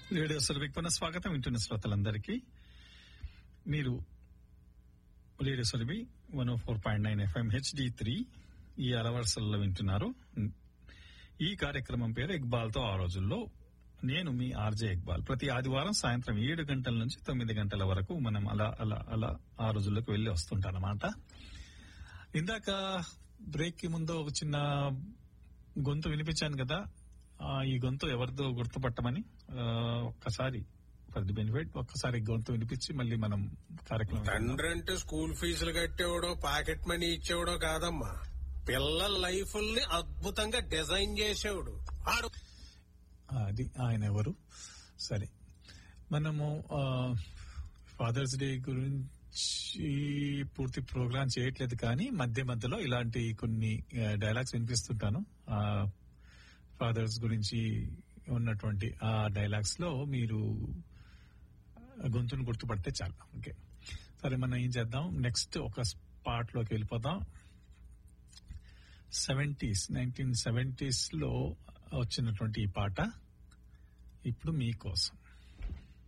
radio సురభికి పునః స్వాగతం వింటున్న శ్రోతలందరికీ మీరు radio Surabhi one four point nine F M H D three ఈ అలవరుసల్లో వింటున్నారు ఈ కార్యక్రమం పేరు ఇక్బాల్ తో ఆ రోజుల్లో నేను మీ ఆర్జే ఇక్బాల్ ప్రతి ఆదివారం సాయంత్రం ఏడు గంటల నుంచి తొమ్మిది గంటల వరకు మనం అలా అలా అలా ఆ రోజుల్లోకి వెళ్లి వస్తుంటానమాట ఇందాక బ్రేక్ కి ముందు ఒక చిన్న గొంతు వినిపించాను కదా ఆ, ఈ గొంతు ఎవరిదో గుర్తుపట్టమని ఆ, ఒక్కసారి ఫర్ ది బెనిఫిట్ ఒక్కసారి గొంతు వినిపించి మళ్ళీ మనం కార్యక్రమం తండ్రి అంటే స్కూల్ ఫీజులు కట్టేవాడో పాకెట్ మనీ ఇచ్చేవాడో కాదమ్మా పిల్లల లైఫ్ల్ని అద్భుతంగా డిజైన్ చేసేవాడు ఆడు ఆ, అది ఆయన ఎవరు సరే మనము ఫాదర్స్ డే గురించి పూర్తి ప్రోగ్రామ్ చేయట్లేదు కానీ మధ్య మధ్యలో ఇలాంటి కొన్ని డైలాగ్స్ వినిపిస్తుంటాను ఫాదర్స్ గురించి ఉన్నటువంటి ఆ డైలాగ్స్ లో మీరు గొంతును గుర్తుపడితే చాలు ఓకే సరే మనం ఏం చేద్దాం నెక్స్ట్ ఒక పార్ట్ లోకి వెళ్ళిపోదాం సెవెంటీస్ నైన్టీన్ సెవెంటీస్ లో వచ్చినటువంటి ఈ పాట ఇప్పుడు మీకోసం